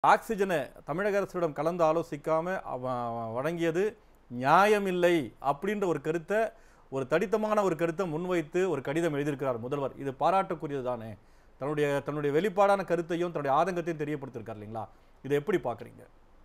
ஆக்சிஜனை தமிழக அரசிடம் கலந்து ஆலோசிக்காம அவ- வழங்கியது நியாயமில்லை அப்படின்ற ஒரு கருத்தை ஒரு தடித்தமான ஒரு கருத்தை முன்வைத்து ஒரு கடிதம் எழுதியிருக்கிறார் முதல்வர் இது பாராட்டக்கூடியது தானே தன்னுடைய தன்னுடைய வெளிப்பாடான கருத்தையும் தன்னுடைய ஆதங்கத்தையும் தெரியப்படுத்திருக்கார் இல்லைங்களா இதை எப்படி பார்க்குறீங்க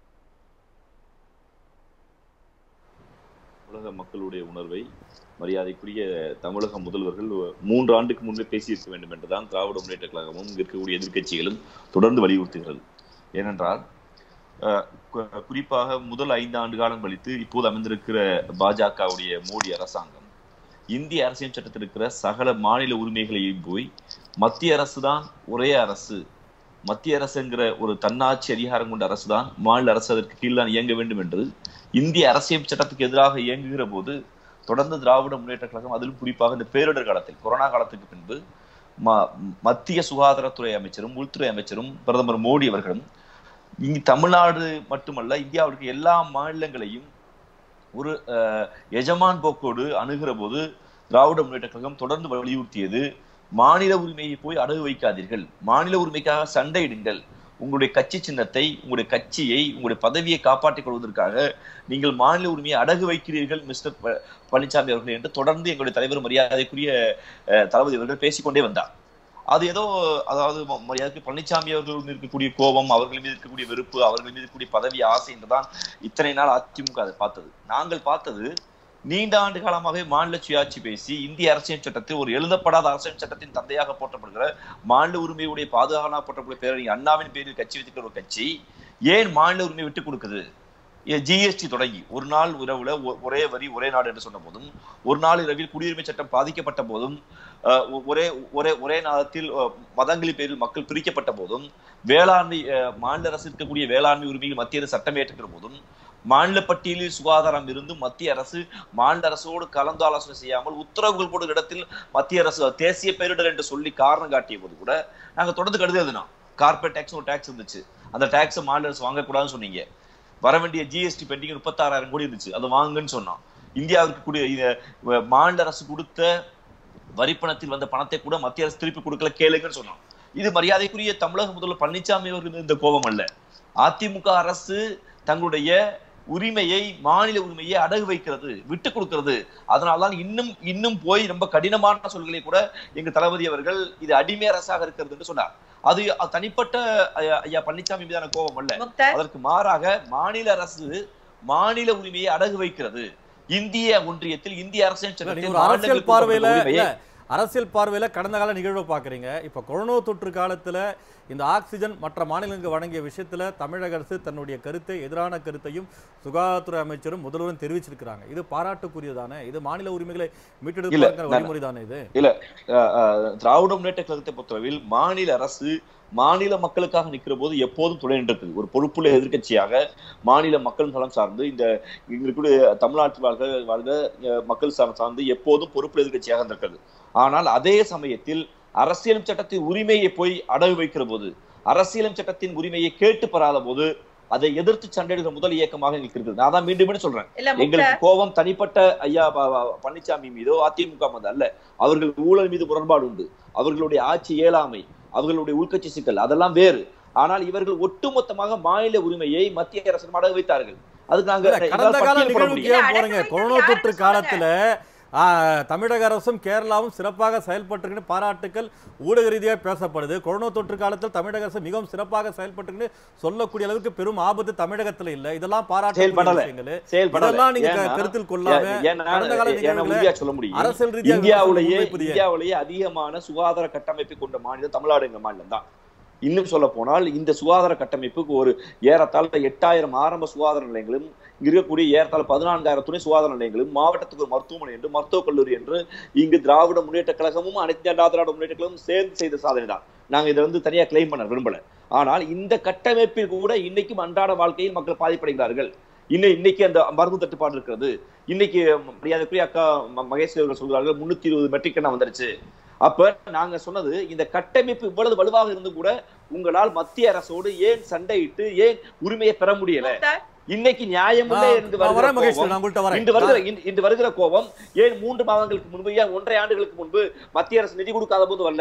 உலக மக்களுடைய உணர்வை மரியாதைக்குரிய தமிழக முதல்வர்கள் மூன்று ஆண்டுக்கு முன்பே பேசியிருக்க வேண்டும் என்றுதான் திராவிட முன்னேற்ற கழகமும் இங்க இருக்கக்கூடிய எதிர்க்கட்சிகளும் தொடர்ந்து வலியுறுத்துகிறது ஏனென்றால் அஹ், கு- குறிப்பாக முதல் ஐந்து ஆண்டு காலம் கழித்து இப்போது அமைந்திருக்கிற பாஜகவுடைய மோடி அரசாங்கம் இந்திய அரசியல் சட்டத்தில் இருக்கிற சகல மாநில உரிமைகளையும் போய் மத்திய அரசு தான் ஒரே அரசு மத்திய அரசுங்கிற ஒரு தன்னாட்சி அதிகாரம் கொண்ட அரசு தான் மாநில அரசு அதற்கு கீழ் தான் இயங்க வேண்டும் என்று இந்திய அரசியல் சட்டத்துக்கு எதிராக இயங்குகிற போது தொடர்ந்து திராவிட முன்னேற்ற கழகம் அதிலும் குறிப்பாக இந்த பேரிடர் காலத்தில் கொரோனா காலத்துக்கு பின்பு ம- மத்திய சுகாதாரத்துறை அமைச்சரும் உள்துறை அமைச்சரும் பிரதமர் மோடி அவர்களும் இங்கு தமிழ்நாடு மட்டுமல்ல இந்தியாவிற்கு எல்லா மாநிலங்களையும் ஒரு அஹ், எஜமான் போக்கோடு அணுகிற போது திராவிட முன்னேற்ற கழகம் தொடர்ந்து வலியுறுத்தியது மாநில உரிமையை போய் அடகு வைக்காதீர்கள் மாநில உரிமைக்காக சண்டையிடுங்கள் உங்களுடைய கட்சி சின்னத்தை உங்களுடைய கட்சியை உங்களுடைய பதவியை காப்பாற்றிக் கொள்வதற்காக நீங்கள் மாநில உரிமையை அடகு வைக்கிறீர்கள் மிஸ்டர் ப- பழனிசாமி அவர்கள் என்று தொடர்ந்து எங்களுடைய தலைவர் மரியாதைக்குரிய அஹ், தளபதி அவர்கள் பேசிக்கொண்டே வந்தார் அது ஏதோ அதாவது ம- மரியாதைக்கு பழனிசாமி அவர்கள் மீது இருக்கக்கூடிய கோபம் அவர்கள் மீது இருக்கக்கூடிய வெறுப்பு அவர்கள் மீது இருக்கக்கூடிய பதவி ஆசை என்றுதான் இத்தனை நாள் அதிமுக அதை பார்த்தது நாங்கள் பார்த்தது நீண்ட ஆண்டு காலமாகவே மாநில சுயாட்சி பேசி இந்திய அரசியல் சட்டத்தை ஒரு எழுதப்படாத அரசியல் சட்டத்தின் தந்தையாக போற்றப்படுகிற மாநில உரிமையுடைய பாதுகாவலாக போற்றக்கூடிய பேரறிஞர் அண்ணாவின் பேரில் கட்சி வைத்திருக்கிற ஒரு கட்சி ஏன் மாநில உரிமை விட்டுக் கொடுக்குது ஜிஎஸ்டி தொடங்கி ஒரு நாள் இரவுல ஒ- ஒரே வரி ஒரே நாடு என்று சொன்ன போதும் ஒரு நாள் இரவில் குடியுரிமை சட்டம் பாதிக்கப்பட்ட போதும் அஹ், ஒ- ஒரே ஒரே ஒரே நாளத்தில் அஹ், மதங்களின் பேரில் மக்கள் பிரிக்கப்பட்ட போதும் வேளாண்மை அஹ், மாநில அரசு இருக்கக்கூடிய வேளாண்மை உரிமையில் மத்திய அரசு சட்டம் ஏற்றுகிற போதும் மாநில பட்டியலில் சுகாதாரம் இருந்து மத்திய அரசு மாநில அரசோடு கலந்து ஆலோசனை செய்யாமல் உத்தரவுகள் போடும் இடத்தில் மத்திய அரசு தேசிய பேரிடர் என்று சொல்லி காரணம் காட்டிய போது கூட நாங்க தொடர்ந்து கடுதல் எழுதினோம் கார்பரேட் டேக்ஸ் ஒரு டேக்ஸ் இருந்துச்சு அந்த டேக்ஸை மாநில அரசு வாங்கக்கூடாதுன்னு சொன்னீங்க வர வேண்டிய ஜிஎஸ்டி பெண்டிங் முப்பத்தாறாயிரம் கோடி இருந்துச்சு அதை வாங்குன்னு சொன்னோம் இந்தியாவிற்கு கூடிய இத, வ- மாநில அரசு கொடுத்த வரிப்பணத்தில் வந்த பணத்தை கூட மத்திய அரசு திருப்பி கொடுக்கல கேளுங்கன்னு சொன்னோம் இது மரியாதைக்குரிய தமிழக முதல்வர் பழனிசாமி அவர்கள் இந்த கோபம் அல்ல அதிமுக அரசு தங்களுடைய உரிமையை மாநில உரிமையை அடகு வைக்கிறது விட்டு கொடுக்கிறது அதனால்தான் இன்னும் இன்னும் போய் ரொம்ப கடினமான சொல்களை கூட எங்க தளபதி அவர்கள் இது அடிமை அரசாக இருக்கிறது என்று சொன்னார் அது தனிப்பட்ட ஐயா- ஐயா பழனிசாமி மீதான கோபம் அல்ல முக்தார் அதற்கு மாறாக மாநில அரசு மாநில உரிமையை அடகு வைக்கிறது இந்திய ஒன்றியத்தில் இந்திய அரசியல் இல்ல, சட்டத்தில் நீங்க ஒரு அரசியல் மாநிலங்களுக்கு பார்வையில கொடுக்கப்பட்ட உரிமையை இல்ல, அரசியல் பார்வையில கடந்த கால நிகழ்வை பாக்குறீங்க இப்ப கொரோனா தொற்று காலத்துல இந்த ஆக்சிஜன் மற்ற மாநிலங்களுக்கு வழங்கிய விஷயத்துல தமிழக அரசு தன்னுடைய கருத்தை எதிரான கருத்தையும் சுகாதாரத்துறை அமைச்சரும் முதல்வரும் தெரிவிச்சிருக்கிறாங்க இது பாராட்டுக்குரியதானே இது மாநில உரிமைகளை மீட்டெடுப்பதற்கான நான்- வழிமுறை தானே இது அஹ், அஹ், திராவிட முன்னேற்ற கழகத்தை பொறுத்தளவில் மாநில அரசு மாநில மக்களுக்காக நிற்கிற போது எப்போதும் துணை நின்றது ஒரு பொறுப்புள்ள எதிர்க்கட்சியாக மாநில மக்கள் நலம் சார்ந்து இந்த இங்க இருக்கக்கூடிய தமிழ்நாட்டில் வாழ்க வாழ்க அஹ், மக்கள் சார் சார்ந்து எப்போதும் பொறுப்புள்ள எதிர்க்கட்சியாக இருந்திருக்கிறது ஆனால் அதே சமயத்தில் அரசியல் சட்டத்தின் உரிமையை போய் அடகு வைக்கிற போது அரசியல் சட்டத்தின் உரிமையை கேட்டு பெறாத போது அதை எதிர்த்து சண்டையிடுகிற முதல் இயக்கமாக எங்களுக்கு இருக்குது நான் தான் மீண்டும் மீண்டும் சொல்றேன் இல்ல முக்தார் எங்களுக்கு கோபம் தனிப்பட்ட ஐயா ப- ப- பழனிசாமி மீதோ அதிமுக மீது அல்ல அவர்கள் ஊழல் மீது முரண்பாடு உண்டு அவர்களுடைய ஆட்சி இயலாமை அவர்களுடைய உள்கட்சி சிக்கல் அதெல்லாம் வேறு ஆனால் இவர்கள் ஒட்டுமொத்தமாக மாநில உரிமையை மத்திய அரசு அடகு வைத்தார்கள் அதுக்கு நாங்க இல்ல, கடந்த எங்களால் கால பட்டியல் போட நிகழ்வுக்கு முடியும். ஏன் இல்ல, போறீங்க அடக்கு கொரோனா வைக்கிறது தொற்று யாருன்னு காலத்துல ஆ, தமிழக அரசும் கேரளாவும் சிறப்பாக செயல்பட்டிருக்குன்னு பாராட்டுக்கள் ஊடக ரீதியாக பேசப்படுது கொரோனா தொற்று காலத்தில் தமிழக அரசு மிகவும் சிறப்பாக செயல்பட்டுன்னு சொல்லக்கூடிய அளவுக்கு பெரும் ஆபத்து தமிழகத்துல இல்ல இதெல்லாம் பாராட்டு செயல்படல. விஷயங்கள் செயல்படல. இதெல்லாம் நீங்க க- ஏன்னா- கருத்தில் கொள்ளாம ஏ- ஏன்னா- கடந்த கால ஏன்னா நிகழ்வுகளை உறுதியா சொல்ல முடியும் அரசியல் ரீதியாக இந்தியாவிலேயே முன்வைப்பது ஏன்? இந்தியாவிலேயே அதிகமான சுகாதார கட்டமைப்பை கொண்ட மாநிலம் தமிழ்நாடு எங்க மாநிலம் தான் இன்னும் சொல்ல போனால் இந்த சுகாதார கட்டமைப்புக்கு ஒரு ஏறத்தாழ எட்டாயிரம் ஆரம்ப சுகாதார நிலையங்களும் இங்க இருக்கக்கூடிய ஏறத்தாழ பதினான்காயிரம் துணை சுகாதார நிலையங்களும் மாவட்டத்துக்கு ஒரு மருத்துவமனை என்று மருத்துவக் கல்லூரி என்று இங்கு திராவிட முன்னேற்ற கழகமும் அனைத்து அண்ணா திராவிட முன்னேற்ற கழகமும் சேர்ந்து செய்த சாதனை தான் நாங்க இதை வந்து தனியா கிளைம் பண்ண விரும்பல ஆனால் இந்த கட்டமைப்பில் கூட இன்னைக்கும் அன்றாட வாழ்க்கையில் மக்கள் பாதிப்படைகிறார்கள் இன்னும் இன்னைக்கு அந்த மருந்து தட்டுப்பாடு இருக்கிறது இன்னைக்கு மரியாதைக்குரிய அக்கா ம- மகேஸ்வரி அவர்கள் சொல்கிறார்கள் முன்னூத்தி இருபது மெட்ரிக் டன் வந்துருச்சு அப்ப நாங்க சொன்னது இந்த கட்டமைப்பு இவ்வளவு வலுவாக இருந்து கூட உங்களால் மத்திய அரசோடு ஏன் சண்டையிட்டு ஏன் உரிமையை பெற முடியல முக்தார் இன்னைக்கு நியாயமில்லை நான் என்று நான் வருகிற வரேன் மகேஷ் கோபம், நான் உங்கள்கிட்ட வரேன் இன்று வருகிற இன்று- இன்று வருகிற கோபம் ஏன் மூன்று மாதங்களுக்கு முன்பு ஏன் ஒன்றரை ஆண்டுகளுக்கு முன்பு மத்திய அரசு நிதி கொடுக்காத போது வரல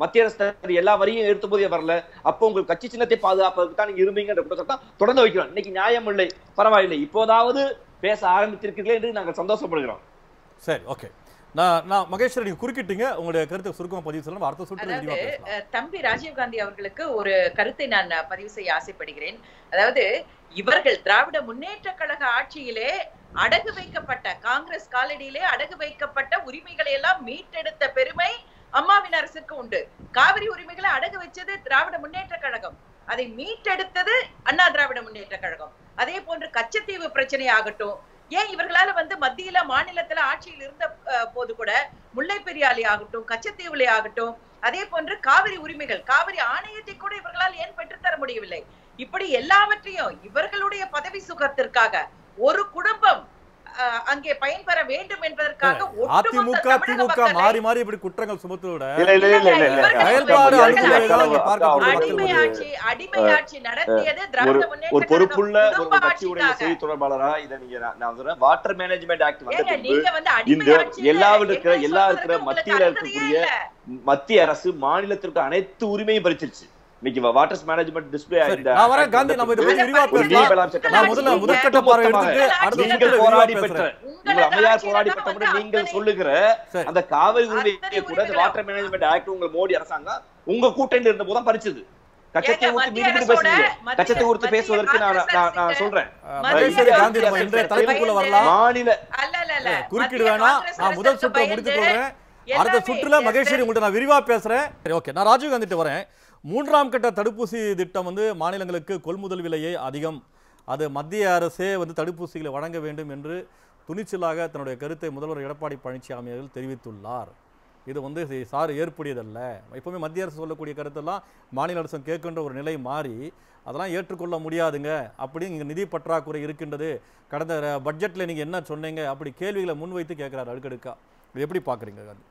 மத்திய அரசு தரக்கூடிய எல்லா வரியும் எடுத்த போதே வரல அப்போ உங்கள் கட்சி சின்னத்தை பாதுகாப்பதற்கு தான் நீங்க இருந்தீங்கன்ற குற்றச்சாட்டை தொடர்ந்து வைக்கிறோம் இன்னைக்கு நியாயம் இல்லை பரவாயில்லை இப்போதாவது பேச ஆரம்பித்திருக்கிறீர்களே என்று நாங்கள் சந்தோஷப்படுகிறோம் சரி ஓகே நான் நான் மகேஸ்வரன் நீங்க குறுக்கிட்டீங்க உங்களுடைய கருத்தை சுருக்கமா பதிவு சொல்லணும் அடுத்த சுற்று அதாவது விரிவா பேசலாம் அஹ், தம்பி ராஜீவ்காந்தி அவர்களுக்கு ஒரு கருத்தை நான் அஹ், பதிவு செய்ய ஆசைப்படுகிறேன் அதாவது இவர்கள் திராவிட முன்னேற்ற கழக ஆட்சியிலே அடகு வைக்கப்பட்ட காங்கிரஸ் காலடியிலே அடகு வைக்கப்பட்ட உரிமைகளை எல்லாம் மீட்டெடுத்த பெருமை அம்மாவின் அரசுக்கு உண்டு காவிரி உரிமைகளை அடகு வச்சது திராவிட முன்னேற்ற கழகம் அதை மீட்டெடுத்தது அண்ணா திராவிட முன்னேற்ற கழகம் அதே போன்று கச்சத்தீவு பிரச்சனை ஆகட்டும் ஏன் இவர்களால வந்து மத்தியில மாநிலத்துல ஆட்சியில் இருந்த அஹ், போது கூட முல்லை பெரியாலி ஆகட்டும் கச்சத்தீவுலே ஆகட்டும் அதே போன்று காவிரி உரிமைகள் காவிரி ஆணையத்தை கூட இவர்களால் ஏன் பெற்றுத்தர முடியவில்லை இப்படி எல்லாவற்றையும் இவர்களுடைய பதவி சுகத்திற்காக ஒரு குடும்பம் அஹ், அங்கே பயன்பெற வேண்டும் என்பதற்காக ஒட்டுமொத்த அதிமுக தமிழக திமுக மக்களை மாறி மாறி இப்படி குற்றங்கள் சுமத்துவதை விட இல்ல இல்ல இல்ல இல்ல இல்ல செயல்பாடு அக்கா, அணுகுமுறை தான் இங்க அக்கா, பார்க்கப்படுகிறது. அக்கா, அடிமை ஒரு- ஆட்சி அடிமை ஆட்சி நடத்தியது திராவிட ஒரு முன்னேற்ற பொறுப்புள்ள கழகம் ஒரு குடும்ப கட்சியுடைய ஆட்சிக்காக. செய்தி தொடர்பாளரா இதை நீங்க நான் நான் சொல்றேன் வாட்டர் மேனேஜ்மெண்ட் ஆக்ட் வந்த ஏங்க, பின்பு நீங்க வந்து அடிமை இந்த ஆட்சியில எல்லா இருக்கிற என்ன எல்லா சொல்றதுக்கு இருக்கிற உங்களுக்கு மத்தியில அருகதையே இருக்கக்கூடிய இல்ல. மத்திய அரசு மாநிலத்திற்கு அனைத்து உரிமையும் பறிச்சிருச்சு இன்னைக்கு வாட்டர் மேனேஜ்மெண்ட் டிஸ்பிளே சரி, நான் வரேன் காந்தி நம்ம இதை பத்தி விரிவா பேசலாம் நான் முதல்ல முதற்கட்ட பார்வை எடுத்துட்டு அடுத்த நீங்கள் சுற்றுல விரிவா போராடி பெற்ற பேசுறேன் உங்கள் உங்களது அம்மையார் ஆட்சியில போராடி தான் பெற்ற வந்து நீங்கள் அத்தனை- சொல்லுகிற சரி. அந்த காவிரி உரிமையை அத்தனை கூட இந்த உரிமைகளும். வாட்டர் மேனேஜ்மெண்ட் ஆக்ட் உங்க மோடி அரசாங்கம் உங்க கூட்டணியில் இருந்த போதும் பறிச்சது கச்சத்தை ஏங்க, ஊத்து மத்திய மீண்டும் அரசோட- பேசுறீங்க மத்திய- கச்சத்தை ஊத்து மத்திய பேசுவதற்கு நான் காங்கிரஸ் நான் நான் அரசுக்கு- சொல்றேன் அஹ், மத்திய மகேஸ்வரி காந்தி நம்ம அரசு இன்றைய அரசு தலைப்புக்குள்ள பயந்து- வரலாம் மாநில அல்ல அல்ல அல்ல குறுக்கிடு மத்திய வேணாம் காங்கிரஸ் நான் முதல் அரசுக்கு சுற்றை பயந்து முடித்துக் கொள்றேன் அடுத்த எல்லாமே சுற்றுல மகேஸ்வரி சரி. உங்கள்ட்ட நான் விரிவா பேசுறேன் சரி ஓகே நான் ராஜீவ் காந்திட்ட வரேன் மூன்றாம் கட்ட தடுப்பூசி திட்டம் வந்து மாநிலங்களுக்கு கொள்முதல் விலையை அதிகம் அது மத்திய அரசே வந்து தடுப்பூசிகளை வழங்க வேண்டும் என்று துணிச்சலாக தன்னுடைய கருத்தை முதல்வர் எடப்பாடி பழனிசாமி அவர்கள் தெரிவித்துள்ளார் இது வந்து இது சார் ஏற்புடையதல்ல எப்பவுமே மத்திய அரசு சொல்லக்கூடிய கருத்தெல்லாம் மாநில அரசும் கேட்கின்ற ஒரு நிலை மாறி அதெல்லாம் ஏற்றுக்கொள்ள முடியாதுங்க அப்படி இங்கே நிதி பற்றாக்குறை இருக்கின்றது கடந்த பட்ஜெட்டில் நீங்கள் என்ன சொன்னீங்க அப்படி கேள்விகளை முன்வைத்து கேட்குறாரு அடுக்கடுக்கா இது எப்படி பார்க்குறீங்க காந்தி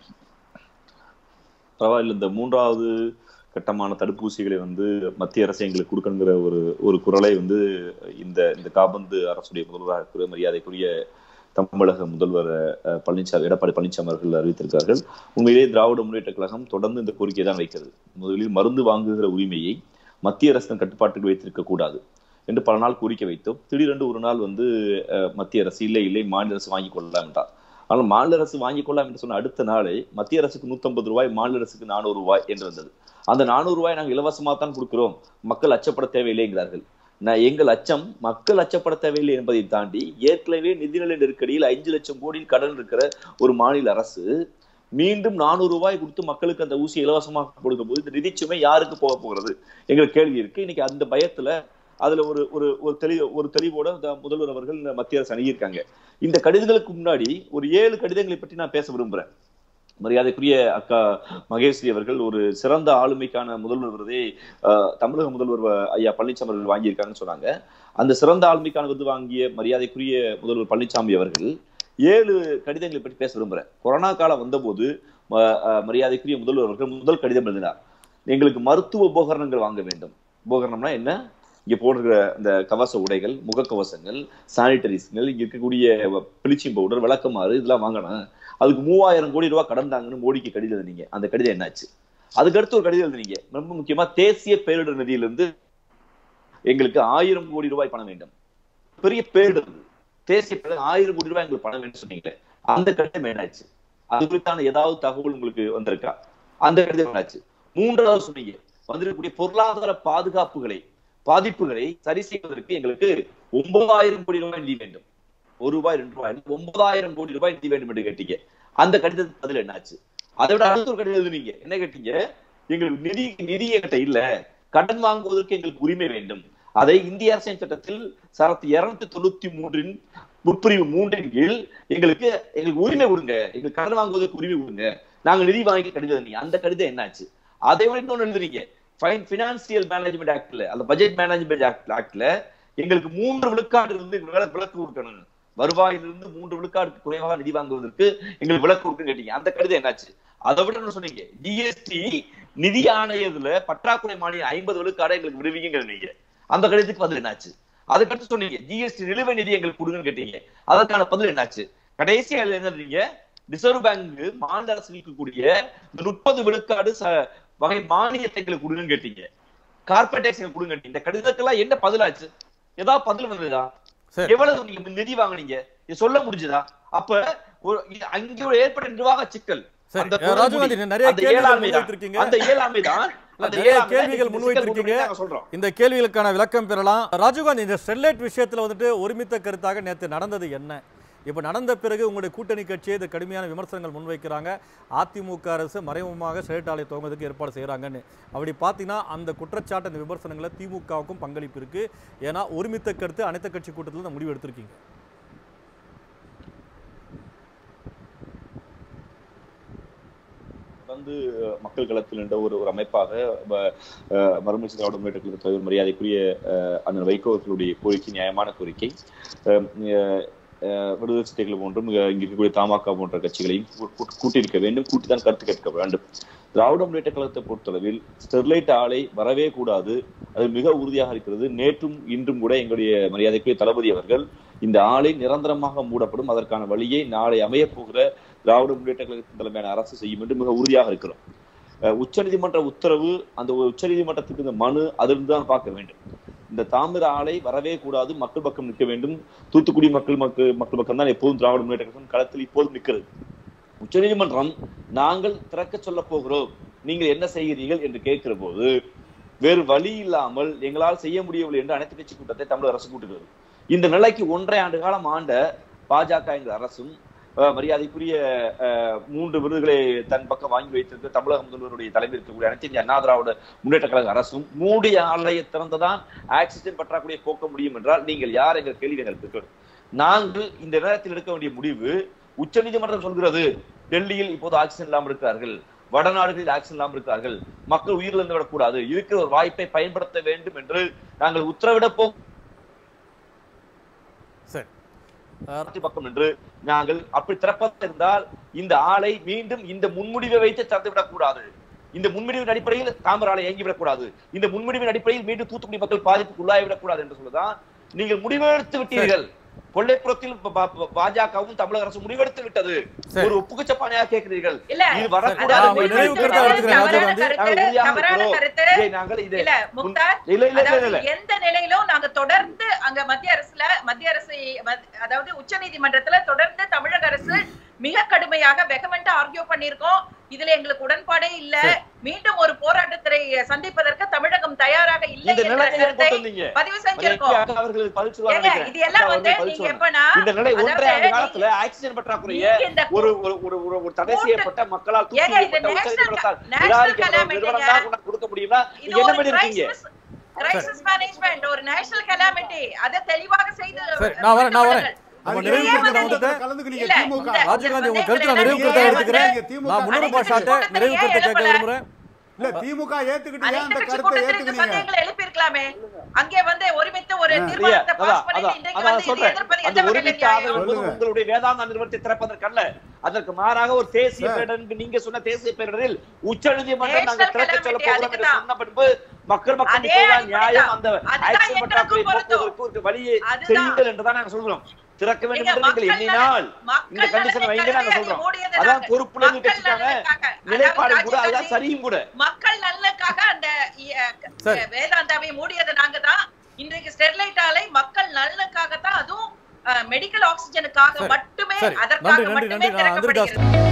பரவாயில்ல இந்த மூன்றாவது கட்டமான தடுப்பூசிகளை வந்து மத்திய அரசு எங்களுக்கு கொடுக்கணுங்கிற ஒரு ஒரு குரலை வந்து இந்த இந்த காபந்து அரசுடைய முதல்வராக இருக்கிற மரியாதைக்குரிய தமிழக முதல்வர் அஹ், பழனிசாமி எடப்பாடி பழனிசாமி அவர்கள் அறிவித்திருக்கிறார்கள் உண்மையிலேயே திராவிட முன்னேற்ற கழகம் தொடர்ந்து இந்த கோரிக்கையை தான் வைக்கிறது முதலில் மருந்து வாங்குகிற உரிமையை மத்திய அரசின் கட்டுப்பாட்டுக்கு வைத்திருக்க கூடாது என்று பல நாள் கோரிக்கை வைத்தோம் திடீரென்று ஒரு நாள் வந்து அஹ், மத்திய அரசு இல்லை இல்லை மாநில அரசு வாங்கிக் கொள்ளலாம் என்றார் ஆனால் மாநில அரசு வாங்கிக் கொள்ளலாம் என்று சொன்ன அடுத்த நாளே மத்திய அரசுக்கு 150 ரூபாய் மாநில அரசுக்கு நானூறு ரூபாய் என்று வந்தது அந்த நானூறு ரூபாய் நாங்கள் இலவசமாக தான் கொடுக்கிறோம் மக்கள் அச்சப்பட தேவையில்லை என்கிறார்கள் நான் எங்கள் அச்சம் மக்கள் அச்சப்பட தேவையில்லை என்பதை தாண்டி ஏற்கனவே நிதிநிலை நெருக்கடியில் ஐந்து லட்சம் கோடியில் கடன் இருக்கிற ஒரு மாநில அரசு மீண்டும் நானூறு ரூபாய் கொடுத்து மக்களுக்கு அந்த ஊசி இலவசமாக கொடுக்கும் போது இந்த நிதிச்சுமை யாருக்கு போக போகிறது எங்கள் கேள்வி இருக்கு இன்னைக்கு அந்த பயத்துல அதுல ஒரு ஒரு ஒரு தெளிவு ஒரு தெளிவோட இந்த முதல்வர் அவர்கள் இந்த மத்திய அரசு அணுகியிருக்காங்க இந்த கடிதங்களுக்கு முன்னாடி ஒரு ஏழு கடிதங்களை பற்றி நான் பேச விரும்புறேன் மரியாதைக்குரிய அக்கா மகேஸ்வரி அவர்கள் ஒரு சிறந்த ஆளுமைக்கான முதல்வர் விருதை அஹ், தமிழக முதல்வர் வ- ஐயா பழனிசாமி அவர்கள் வாங்கியிருக்காங்கன்னு சொன்னாங்க அந்த சிறந்த ஆளுமைக்கான விருது வாங்கிய மரியாதைக்குரிய முதல்வர் பழனிசாமி அவர்கள் ஏழு கடிதங்களை பற்றி பேச விரும்புறேன் கொரோனா காலம் வந்தபோது ம- அஹ், மரியாதைக்குரிய முதல்வர் அவர்கள் முதல் கடிதம் எழுதினார் எங்களுக்கு மருத்துவ உபகரணங்கள் வாங்க வேண்டும் உபகரணம்னா என்ன இங்க போடுற இந்த கவச உடைகள் முகக்கவசங்கள் சானிட்டரிஸ்கள் இங்க இருக்கக்கூடிய பிளிச்சிங் பவுடர் விளக்கமாறு இதெல்லாம் வாங்கணும் அதுக்கு மூவாயிரம் கோடி ரூபாய் கடன் தாங்கன்னு மோடிக்கு கடிதம் எழுதினீங்க அந்த கடிதம் என்னாச்சு அதுக்கடுத்து ஒரு கடிதம் எழுதினீங்க ரொம்ப முக்கியமா தேசிய பேரிடர் நிதியிலிருந்து எங்களுக்கு ஆயிரம் கோடி ரூபாய் பணம் வேண்டும் பெரிய பேரிடர் இது. தேசிய பேரிடர் ஆயிரம் கோடி ரூபாய் எங்களுக்கு பணம் வேண்டும் சொன்னீங்களே அந்த கடிதம் என்னாச்சு அது குறித்தான ஏதாவது தகவல் உங்களுக்கு வந்திருக்கா அந்த கடிதம் என்னாச்சு மூன்றாவது சொன்னீங்க வந்திருக்கக்கூடிய பொருளாதார பாதுகாப்புகளை பாதிப்புகளை சரி செய்வதற்கு எங்களுக்கு ஒன்பதாயிரம் கோடி ரூபாய் நிதி வேண்டும் ஒரு ரூபாய் ரெண்டு ரூபாய் இல்ல, ஒன்பதாயிரம் கோடி ரூபாய் நிதி வேண்டும் என்று கேட்டீங்க அந்த கடிதத்துக்கு பதில் என்னாச்சு அதை விட அடுத்த ஒரு கடிதம் எழுதுனீங்க என்ன கேட்டீங்க எங்களுக்கு நிதி நிதி என்கிட்ட இல்ல கடன் வாங்குவதற்கு எங்களுக்கு உரிமை வேண்டும் அதை இந்திய அரசின் சட்டத்தில் சரத்து இருநூத்தி தொண்ணூத்தி மூன்றின் உட்பிரிவு மூன்றின் கீழ் எங்களுக்கு எங்களுக்கு உரிமை கொடுங்க எங்களுக்கு கடன் வாங்குவதற்கு உரிமை கொடுங்க நாங்க நிதி வாங்கி கடிதம் எழுதுனீங்க. அந்த கடிதம் என்னாச்சு அதை விட இன்னொன்னு எழுதுறீங்க ஃபைன் பினான்சியல் மேனேஜ்மெண்ட் ஆக்ட்ல அந்த பட்ஜெட் மேனேஜ்மெண்ட் ஆக்ட் ஆக்ட்ல எங்களுக்கு மூன்று விழுக்காடு இருந்து எங்களுக்கு விலக்கு கொடுக்கணும் வருவாயிலிருந்து மூன்று விழுக்காடுக்கு குறைவாக நிதி வாங்குவதற்கு எங்களுக்கு விலக்கு கொடுக்குன்னு கேட்டீங்க அந்த கடிதம் என்னாச்சு அதை விட என்ன சொன்னீங்க ஜிஎஸ்டி நிதி ஆணையத்துல பற்றாக்குறை மானியம் ஐம்பது விழுக்காடை எங்களுக்கு விடுவீங்க நீங்க அந்த கடிதத்துக்கு பதில் என்னாச்சு அதுக்கடுத்து சொன்னீங்க ஜிஎஸ்டி நிலுவை நிதி எங்களுக்கு கொடுங்கன்னு கேட்டீங்க அதற்கான பதில் என்னாச்சு கடைசியா என்ன எழுதுறீங்க ரிசர்வ் பேங்க் மாநில அரசு இருக்கக்கூடிய இந்த முப்பது விழுக்காடு ச- வகை மானியத்தை எங்களுக்கு கொடுங்கன்னு கேட்டீங்க கார்பரேட் டேக்ஸ் எங்களுக்கு கொடுங்க இந்த கடிதத்துக்கெல்லாம் என்ன பதிலாச்சு ஏதாவது பதில் வந்ததா சரி எவ்வளவு நீங்க நிதி வாங்குனீங்க இது சொல்ல முடிஞ்சதா அப்ப ஒரு இது அங்கே ஒரு ஏற்பட்ட நிர்வாக சிக்கல் சரி அந்த அஹ் ராஜீவ்காந்தி குளறுபடி, நிறைய அந்த கேள்விகள் இயலாமை தான். முன்வைத்திருக்கீங்க அந்த இயலாமை தான் இல்ல, அந்த நிறைய இயலாமை தான் கேள்விகள் இந்த முன்வைத்திருக்கீங்க. சிக்கல் நாங்க சொல்றோம் இந்த கேள்விகளுக்கான விளக்கம் பெறலாம் ராஜீவ்காந்தி இந்த ஸ்டெர்லைட் விஷயத்துல வந்துட்டு ஒருமித்த கருத்தாக நேற்று நடந்தது என்ன இப்போ நடந்த பிறகு உங்களுடைய கூட்டணி கட்சியை இந்த கடுமையான விமர்சனங்கள் முன்வைக்கிறாங்க அதிமுக அரசு மறைமுகமாக ஸ்டெர்லைட் ஆலை துவங்குவதற்கு ஏற்பாடு செய்கிறாங்கன்னு அப்படி பார்த்தீங்கன்னா அந்த குற்றச்சாட்டு அந்த விமர்சனங்களை திமுகவுக்கும் பங்களிப்பு இருக்கு ஏன்னா ஒருமித்த கருத்து அனைத்து கட்சி கூட்டத்தில் இந்த முடிவு எடுத்திருக்கீங்க தொடர்ந்து அஹ், மக்கள் களத்தில் நின்ற ஒரு ஒரு அமைப்பாக ம- அஹ், மறுமலர்ச்சி திராவிட முன்னேற்ற கழக தலைவர் மரியாதைக்குரிய அஹ், அண்ணன் வைகோ அவர்களுடைய கோரிக்கை நியாயமான கோரிக்கை அஹ், அஹ், அஹ், விடுதலை சிறுத்தைகள் போன்றும் இங்க இங்க இருக்கக்கூடிய தமாக போன்ற கட்சிகளையும் கூ- கூ- கூட்டியிருக்க வேண்டும் கூட்டிதான் கருத்து கேட்க வேண்டும் திராவிட முன்னேற்ற கழகத்தை பொறுத்தளவில் ஸ்டெர்லைட் ஆலை வரவே கூடாது அது மிக உறுதியாக இருக்கிறது நேற்றும் இன்றும் கூட எங்களுடைய மரியாதைக்குரிய தளபதி அவர்கள் இந்த ஆலை நிரந்தரமாக மூடப்படும் அதற்கான வழியை நாளை அமையப் போகிற திராவிட முன்னேற்ற கழகத்தின் தலைமையான அரசு செய்யும் என்று மிக உறுதியாக இருக்கிறோம் அஹ் உச்சநீதிமன்ற உத்தரவு அந்த உச்சநீதிமன்றத்துக்கு இந்த மனு அதிலிருந்து தான் பார்க்க வேண்டும் இந்த தாமிர ஆலை வரவே கூடாது மக்கள் பக்கம் நிற்க வேண்டும் தூத்துக்குடி மக்கள் மக்கள் மக்கள் பக்கம் தான் எப்போதும் திராவிட முன்னேற்ற கழகம் களத்தில் இப்போதும் நிற்கிறது உச்சநீதிமன்றம் நாங்கள் திறக்க சொல்ல போகிறோம் நீங்கள் என்ன செய்கிறீர்கள் என்று கேட்கிற போது வேறு வழி இல்லாமல் எங்களால் செய்ய முடியவில்லை என்று அனைத்து கட்சி கூட்டத்தை தமிழக அரசு கூட்டுகிறது இந்த நிலைக்கு ஒன்றரை ஆண்டு காலம் ஆண்ட பாஜக என்கிற அரசும் அஹ், மரியாதைக்குரிய அஹ், மூன்று விருதுகளை தன் பக்கம் வாங்கி வைத்திருந்த தமிழக முதல்வருடைய தலைமையில் இருக்கக்கூடிய அனைத்து இந்திய அண்ணா திராவிட முன்னேற்ற கழக அரசும் மூடிய ஆலையை திறந்துதான் ஆக்சிஜன் பற்றாக்குறையை போக்க முடியும் என்றால் நீங்கள் யார் என்ற கேள்வி எங்களுக்கு இருக்கிறது நாங்கள் இந்த நேரத்தில் எடுக்க வேண்டிய முடிவு உச்சநீதிமன்றம் சொல்கிறது டெல்லியில் இப்போது ஆக்சிஜன் இல்லாமல் இருக்கிறார்கள் வடநாடுகளில் ஆக்சிஜன் இல்லாமல் இருக்கிறார்கள் மக்கள் உயிரிழந்து விடக்கூடாது இருக்கிற ஒரு வாய்ப்பை பயன்படுத்த வேண்டும் என்று நாங்கள் உத்தரவிட போ சரி அஹ் அரசு பக்கம் என்று நாங்கள் அப்படி திறப்பதிருந்தால் இந்த ஆலை மீண்டும் இந்த முன்முடிவை வைத்து திறந்துவிடக் கூடாது இந்த முன்முடிவின் அடிப்படையில் தாமர ஆலை இயங்கிவிடக் கூடாது இந்த முன்முடிவின் அடிப்படையில் மீண்டும் தூத்துக்குடி மக்கள் பாதிப்புக்கு உள்ளாகிவிடக் கூடாது என்று சொல்லுதான் நீங்கள் முடிவெடுத்து விட்டீர்கள் கொள்ளைப்புறத்தில் ப- ப- பாஜகவும் தமிழக அரசு முடிவெடுத்து விட்டது சரி. ஒரு ஒப்புக்குச்சப்பானையாக கேட்கிறீர்கள் இல்ல இது சரி, வரக்கூடாது அவங்க என்று நிறைவு கருத்தை நாங்கள் எடுத்துக்கிறேன், ராஜீவ் காந்தி. நாங்கள் உறுதியாக தவறான இருக்கிறோம். கருத்து இதை நாங்கள் இதை இல்ல முக்தார் இல்ல இல்ல இல்ல அதாவது இல்ல எந்த நிலையிலும் நாங்க தொடர்ந்து அங்க மத்திய அரசுல மத்திய அரசு மத்- அதாவது உச்சநீதிமன்றத்துல தொடர்ந்து தமிழக அரசு மிக கடுமையாக வெகமெண்டா ஆர்கியூ பண்ணிருக்கோம் இதுல எங்களுக்கு உடன்பாடே இல்ல மீண்டும் ஒரு போராட்டத்தை சந்திப்பதற்கு தமிழகம் தயாராக இல்லை இந்த என்ற நிலையை கருத்தை கொண்டு வந்தீங்க பதிவு செஞ்சிருக்கோம் மரியாதைக்குரிய அக்கா அவர்களுக்கு பதில் சொல்லுவாங்க ஏங்க, நினைக்கிறேன். இது எல்லாம் அக்கா வந்து அவர்கள் பதில் நீங்க சொல்லுவாங்க. எப்பனா இந்த நிலை ஒன்றரை அதாவது ஆண்டு காலத்துல ஆக்சிஜன் பற்றாக்குறைய நீங்க இந்த ஒரு ஒரு ஒரு ஒரு ஒரு தடை செய்யப்பட்ட மக்களால் தூக்கி ஏங்க, இது எறியப்பட்ட national உச்சநீதிமன்றத்தால் national நிராகரிக்கப்பட்ட calamity நிறுவனம் ங்க. தான் கொண்டாந்து கொடுக்க முடியுமா இது நீங்க என்ன ஒரு பண்ணிருக்கீங்க கிரைசிஸ் மேனேஜ்மெண்ட் ஒரு நேஷனல் கலாமிட்டி அதை தெளிவாக செய்து சரி, நான் வரேன், நான் வரேன். அது நம்ம நிறைவு ஏன் கருத்தை வந்து- வந்துட்டு கலந்துக்கிறீங்க இல்ல, திமுக இந்த- ராஜீவ்காந்தி உங்க இந்த கருத்து நான் நிறைவு சந்தேகங்களை கருத்தை வந்து- எடுத்துக்கிறேன் திமுக நான் முன்னூறு அனைத்து பாஷாட்ட கட்சி நிறைவு கருத்தை கேட்க கூட்டத்திலேயே விரும்புறேன் இல்ல திமுக ஏத்துக்கிட்டு ஏன் அனைத்து அந்த கட்சி கருத்தை கூட்டத்தில் இந்த ஏத்துக்கினீங்க சந்தேகங்களை எழுப்பியிருக்கலாமே அங்கே வந்து ஒருமித்த ஒரு ஆ. தீர்மானத்தை அதான், பாஸ் பண்ணிட்டு அதான், இன்றைக்கு அதான் வந்து இது சொல்றேன். எதிர்ப்பது அந்த எந்த வகையில ஒருமித்த நியாயம்? ஆதரவு என்பது சொல்லுங்க. உங்களுடைய வேதாந்த நிறுவனத்தை திறப்பதற்கல்ல அதற்கு மாறாக ஒரு தேசிய சார். பேரிடருக்கு நீங்க சொன்ன தேசிய பேரிடரில் உச்சநீதிமன்றம் நாங்கள் National திறக்க சொல்ல calamity, போகிறோம் என்று அதுக்குதான். சொன்ன பின்பு மக்கள் மக்கள் அதே நிற்பதுதான் அடிப்படை நியாயம் தான். அந்த அதுதான் ஆக்சிஜன் எங்களுக்கும் பற்றாக்குறை பொருந்தும். போக்குவதற்கு ஒரு வழியை அதுதான். செய்யுங்கள் என்றுதான் நாங்க சொல்றோம் திறக்க வேண்டும் நீங்க என்று நீங்கள் மக்கள் எண்ணினால் மக்கள் இந்த கண்டிஷன் வைங்க நாங்க நலனுக்காக சொல்றோம் மூடியது அதான் நாங்க. பொறுப்புல இருந்து மக்கள் வச்சுட்டாங்க நலனுக்காக. நிலைப்பாடு அதாவது கூட அதுதான் ராஜீவ் காந்தி, சரியும் கூட மக்கள் நலனுக்காக அந்த இ- சரி. வேதாந்தாவை மூடியது நாங்க தான் இன்றைக்கு ஸ்டெர்லைட் ஆலை மக்கள் நலனுக்காக தான் அதுவும் மெடிக்கல் ஆக்சிஜனுக்காக சரி. மட்டுமே சரி அதற்காக நன்றி நன்றி மட்டுமே நன்றி நான் அந்திரிதாஸ் திறக்கப்படுகிறது